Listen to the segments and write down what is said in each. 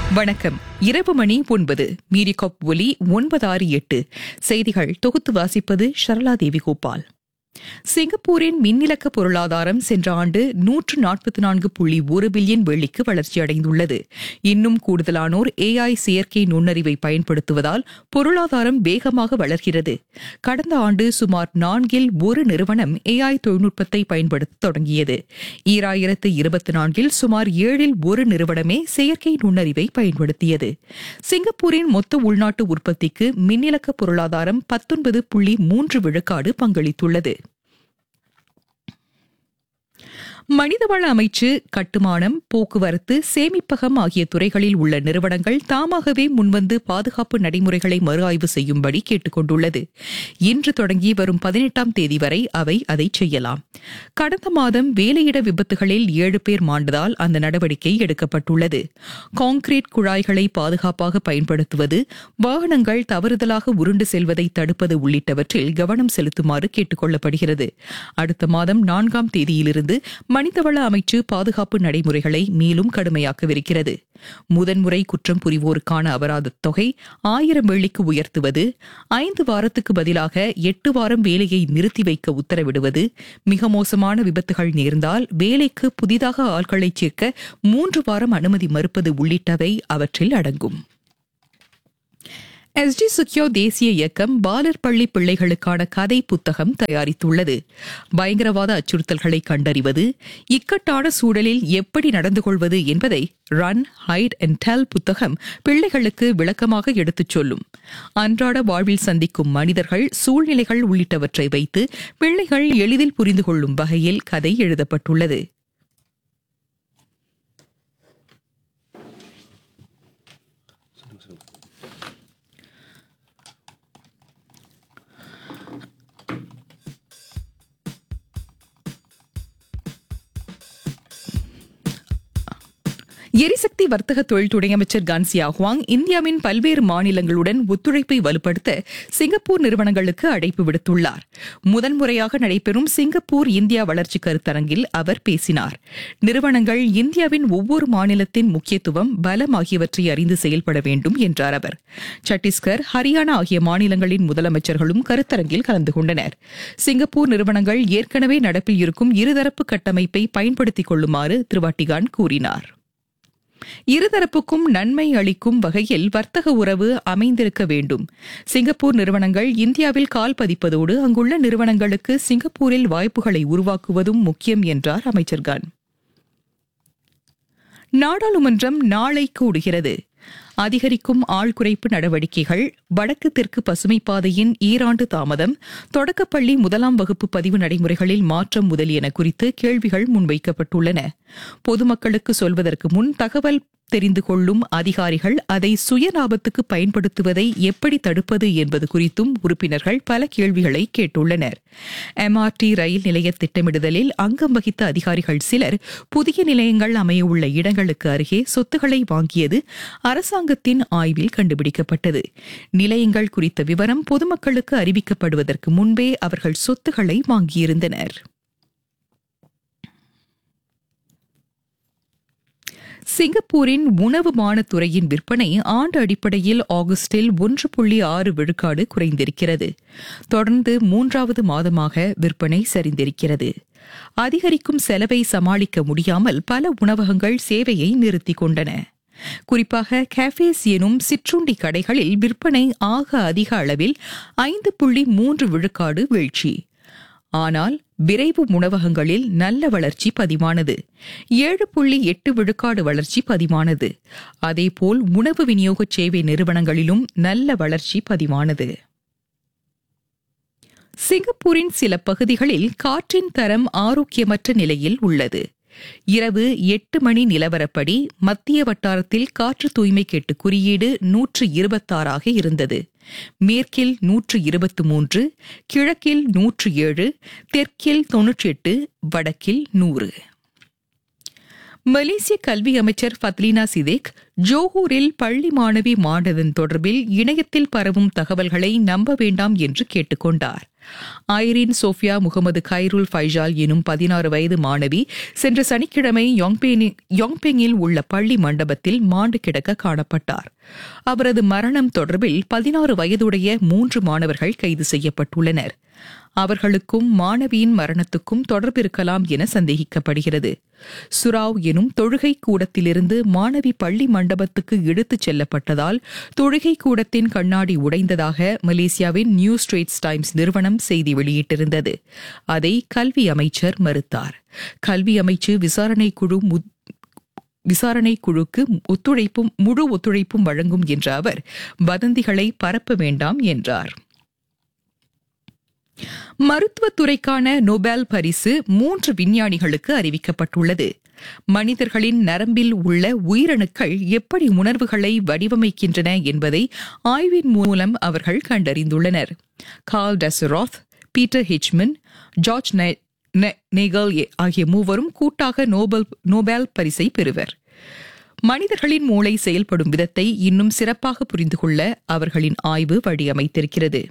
வணக்கம் இரவு மணி ஒன்பது மீரிகாப் ஒலி ஒன்பது ஆறு எட்டு செய்திகள் தொகுத்து வாசிப்பது ஷரலா தேவி கோபால் சிங்கப்பூரின் மின்னிலக்க பொருளாதாரம் சென்ற ஆண்டு நூற்று நாற்பத்தி நான்கு புள்ளி ஒரு பில்லியன் வெள்ளிக்கு வளர்ச்சியடைந்துள்ளது இன்னும் கூடுதலானோர் ஏஐ செயற்கை நுண்ணறிவை பயன்படுத்துவதால் பொருளாதாரம் வேகமாக வளர்கிறது கடந்த ஆண்டு சுமார் நான்கில் ஒரு நிறுவனம் ஏஐ தொழில்நுட்பத்தை பயன்படுத்த தொடங்கியது ஈராயிரத்து இருபத்தி நான்கில் சுமார் ஏழில் ஒரு நிறுவனமே செயற்கை நுண்ணறிவை பயன்படுத்தியது சிங்கப்பூரின் மொத்த உள்நாட்டு உற்பத்திக்கு மின்னிலக்க பொருளாதாரம் பத்தொன்பது புள்ளி மூன்று விழுக்காடு பங்களித்துள்ளது மனிதவள அமைச்சு கட்டுமானம் போக்குவரத்து சேமிப்பகம் ஆகிய துறைகளில் உள்ள நிறுவனங்கள் தாமாகவே முன்வந்து பாதுகாப்பு நடைமுறைகளை மறு ஆய்வு செய்யும்படி கேட்டுக் கொண்டுள்ளது இன்று தொடங்கி வரும் பதினெட்டாம் தேதி வரை அவை அதை செய்யலாம் கடந்த மாதம் வேலையிட விபத்துகளில் ஏழு பேர் மாண்டதால் அந்த நடவடிக்கை எடுக்கப்பட்டுள்ளது கான்கிரீட் குழாய்களை பாதுகாப்பாக பயன்படுத்துவது வாகனங்கள் தவறுதலாக உருண்டு செல்வதை தடுப்பது உள்ளிட்டவற்றில் கவனம் செலுத்துமாறு கேட்டுக் கொள்ளப்படுகிறது அடுத்த மாதம் நான்காம் தேதியிலிருந்து மனிதவள அமைச்சு பாதுகாப்பு நடைமுறைகளை மேலும் கடுமையாக்கவிருக்கிறது முதன்முறை குற்றம் புரிவோருக்கான அபராதத் தொகை ஆயிரம் வெள்ளிக்கு உயர்த்துவது ஐந்து வாரத்துக்கு பதிலாக எட்டு வாரம் வேலையை நிறுத்தி வைக்க உத்தரவிடுவது மிக மோசமான விபத்துகள் நேர்ந்தால் வேலைக்கு புதிதாக ஆட்களை சேர்க்க மூன்று வாரம் அனுமதி மறுப்பது உள்ளிட்டவை அவற்றில் அடங்கும் எஸ்டி சுக்யோ தேசிய இயக்கம் பாலர் பள்ளி பிள்ளைகளுக்கான கதை புத்தகம் தயாரித்துள்ளது பயங்கரவாத அச்சுறுத்தல்களை கண்டறிவது இக்கட்டான சூழலில் எப்படி நடந்து கொள்வது என்பதை ரன் ஹைட் அண்ட் டெல் புத்தகம் பிள்ளைகளுக்கு விளக்கமாக எடுத்துச் சொல்லும் அன்றாட வாழ்வில் சந்திக்கும் மனிதர்கள் சூழ்நிலைகள் உள்ளிட்டவற்றை வைத்து பிள்ளைகள் எளிதில் புரிந்து கொள்ளும் வகையில் கதை எழுதப்பட்டுள்ளது எரிசக்தி வர்த்தக தொழில்துறை அமைச்சர் கான்சியா ஹுவாங் இந்தியாவின் பல்வேறு மாநிலங்களுடன் ஒத்துழைப்பை வலுப்படுத்த சிங்கப்பூர் நிறுவனங்களுக்கு அழைப்பு விடுத்துள்ளார் முதன்முறையாக நடைபெறும் சிங்கப்பூர் இந்தியா வளர்ச்சி கருத்தரங்கில் அவர் பேசினார் நிறுவனங்கள் இந்தியாவின் ஒவ்வொரு மாநிலத்தின் முக்கியத்துவம் பலம் ஆகியவற்றை அறிந்து செயல்பட வேண்டும் என்றார் அவர் சத்தீஸ்கர் ஹரியானா ஆகிய மாநிலங்களின் முதலமைச்சர்களும் கருத்தரங்கில் கலந்து கொண்டனர் சிங்கப்பூர் நிறுவனங்கள் ஏற்கனவே நடப்பில் இருக்கும் இருதரப்பு கட்டமைப்பை பயன்படுத்திக் கொள்ளுமாறு திரு வட்டிகான் கூறினார் இருதரப்புக்கும் நன்மை அளிக்கும் வகையில் வர்த்தக உறவு அமைந்திருக்க வேண்டும் சிங்கப்பூர் நிறுவனங்கள் இந்தியாவில் கால் பதிப்பதோடு அங்குள்ள நிறுவனங்களுக்கு சிங்கப்பூரில் வாய்ப்புகளை உருவாக்குவதும் முக்கியம் என்றார் அமைச்சர் கான் நாடாளுமன்றம் நாளை கூடுகிறது அதிகரிக்கும் ஆள் குறைப்பு நடவடிக்கைகள் வடக்கு தெற்கு பசுமை பாதையின் ஈராண்டு தாமதம் தொடக்கப்பள்ளி முதலாம் வகுப்பு பதிவு நடைமுறைகளில் மாற்றம் முதலியன குறித்து கேள்விகள் முன்வைக்கப்பட்டுள்ளன பொதுமக்களுக்கு சொல்வதற்கு முன் தகவல் தெரிந்து கொள்ளும் அதிகாரிகள் அதை சுயலாபத்துக்கு பயன்படுத்துவதை எப்படி தடுப்பது என்பது குறித்தும் உறுப்பினர்கள் பல கேள்விகளை கேட்டுள்ளனர் எம்ஆர்டி ரயில் நிலைய திட்டமிடுதலில் அங்கம் வகித்த அதிகாரிகள் சிலர் புதிய நிலையங்கள் அமையவுள்ள இடங்களுக்கு அருகே சொத்துக்களை வாங்கியது அரசாங்கத்தின் ஆய்வில் கண்டுபிடிக்கப்பட்டது நிலையங்கள் குறித்த விவரம் பொதுமக்களுக்கு அறிவிக்கப்படுவதற்கு முன்பே அவர்கள் சொத்துக்களை வாங்கியிருந்தனர் சிங்கப்பூரின் உணவு மானத்துறையின் விற்பனை ஆண்டு அடிப்படையில் ஆகஸ்டில் ஒன்று புள்ளி ஆறு விழுக்காடு குறைந்திருக்கிறது தொடர்ந்து மூன்றாவது மாதமாக விற்பனை சரிந்திருக்கிறது அதிகரிக்கும் செலவை சமாளிக்க முடியாமல் பல உணவகங்கள் சேவையை நிறுத்திக் கொண்டன குறிப்பாக கேஃபேஸ் எனும் சிற்றுண்டி கடைகளில் விற்பனை ஆக அதிக அளவில் ஐந்து புள்ளி மூன்று விழுக்காடு வீழ்ச்சி ஆனால் விரைவு உணவகங்களில் நல்ல வளர்ச்சி பதிவானது ஏழு புள்ளி எட்டு விழுக்காடு வளர்ச்சி பதிவானது அதேபோல் உணவு விநியோக சேவை நிறுவனங்களிலும் நல்ல வளர்ச்சி பதிவானது சிங்கப்பூரின் சில பகுதிகளில் காற்றின் தரம் ஆரோக்கியமற்ற நிலையில் உள்ளது இரவு எட்டு மணி நிலவரப்படி மத்திய வட்டாரத்தில் காற்று தூய்மை கேட்டு குறியீடு நூற்று இருபத்தாறாக இருந்தது மேற்கில் நூற்று இருபத்து மூன்று கிழக்கில் நூற்று ஏழு தெற்கில் தொன்னூற்றி எட்டு வடக்கில் நூறு மலேசிய கல்வி அமைச்சர் ஃபத்லீனா சிதேக் ஜோஹூரில் பள்ளி மாணவி மாண்டதன் தொடர்பில் இணையத்தில் பரவும் தகவல்களை நம்ப வேண்டாம் என்று கேட்டுக்கொண்டார் Irene Sofia Mohamed Khairul Faizal எனும் பதினாறு வயது மாணவி சென்ற சனிக்கிழமை யோங்பேனி- யோங்பெங்கில் உள்ள பள்ளி மண்டபத்தில் மாண்டு கிடக்க காணப்பட்டார் அவரது மரணம் தொடர்பில் பதினாறு வயதுடைய மூன்று மாணவர்கள் கைது செய்யப்பட்டுள்ளனர் அவர்களுக்கும் மாணவியின் மரணத்துக்கும் தொடர்பிருக்கலாம் என சந்தேகிக்கப்படுகிறது சுராவ் எனும் தொழுகை கூடத்திலிருந்து மாணவி பள்ளி மண்டபத்துக்கு இழுத்துச் செல்லப்பட்டதால் தொழுகை கூடத்தின் கண்ணாடி உடைந்ததாக மலேசியாவின் நியூ ஸ்ட்ரேட்ஸ் டைம்ஸ் நிறுவனம் செய்தி வெளியிட்டிருந்தது அதை கல்வி அமைச்சர் மறுத்தார் கல்வி அமைச்சு விசாரணை குழு மு- விசாரணை குழுக்கு ஒத்துழைப்பும் முழு ஒத்துழைப்பும் வழங்கும் என்ற அவர் வதந்திகளை பரப்ப வேண்டாம் என்றார் மருத்துவத்துறைக்கான நோபல் பரிசு மூன்று விஞ்ஞானிகளுக்கு அறிவிக்கப்பட்டுள்ளது மனிதர்களின் நரம்பில் உள்ள உயிரணுக்கள் எப்படி உணர்வுகளை வடிவமைக்கின்றன என்பதை ஆய்வின் மூலம் அவர்கள் கண்டறிந்துள்ளனர் Karl Deisseroth Peter Hegemann Georg நெ- நெ- நெகல் ஆகிய மூவரும் கூட்டாக நோபல் நோபல் பரிசை பெறுவர் மனிதர்களின் மூளை செயல்படும் விதத்தை இன்னும் சிறப்பாக புரிந்து கொள்ள அவர்களின் ஆய்வு வழியமைத்திருக்கிறது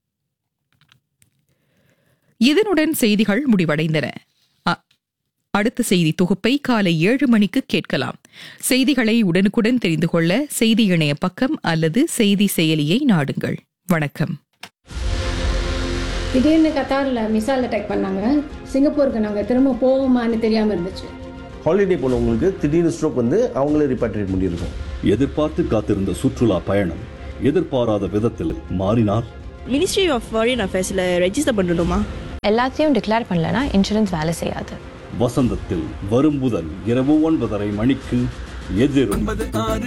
இதனுடன் செய்திகள் முடிவடைந்தன அ- அடுத்த செய்தி தொகுப்பை காலை ஏழு மணிக்கு கேட்கலாம் செய்திகளை உடனுக்குடன் தெரிந்து கொள்ள செய்தி இணைய பக்கம் அல்லது செய்தி செயலியை நாடுங்கள் வணக்கம் திடீர்னு கத்தாரில் மிசைல் அட்டாக் பண்ணாங்க சிங்கப்பூருக்கு நாங்கள் திரும்ப போவோமான்னு தெரியாமல் இருந்துச்சு ஹாலிடே போனவங்களுக்கு திடீர்னு ஸ்ட்ரோக் வந்து அவங்களே ரிப்பாட்ரியேட் பண்ணியிருக்கோம் எதிர்பார்த்து காத்திருந்த சுற்றுலா பயணம் எதிர்பாராத விதத்தில் மாறினால் மினிஸ்ட்ரி ஆஃப் ஃபாரின் அஃபேர்ஸில் ரெஜிஸ்டர் பண்ணணுமா எல்லாத்தையும் டிக்ளேர் பண்ணலனா இன்சூரன்ஸ் வேலை செய்யாது வசந்தத்தில் வரும் முதல் இரவு ஒன்பதரை மணிக்கு எதிரும்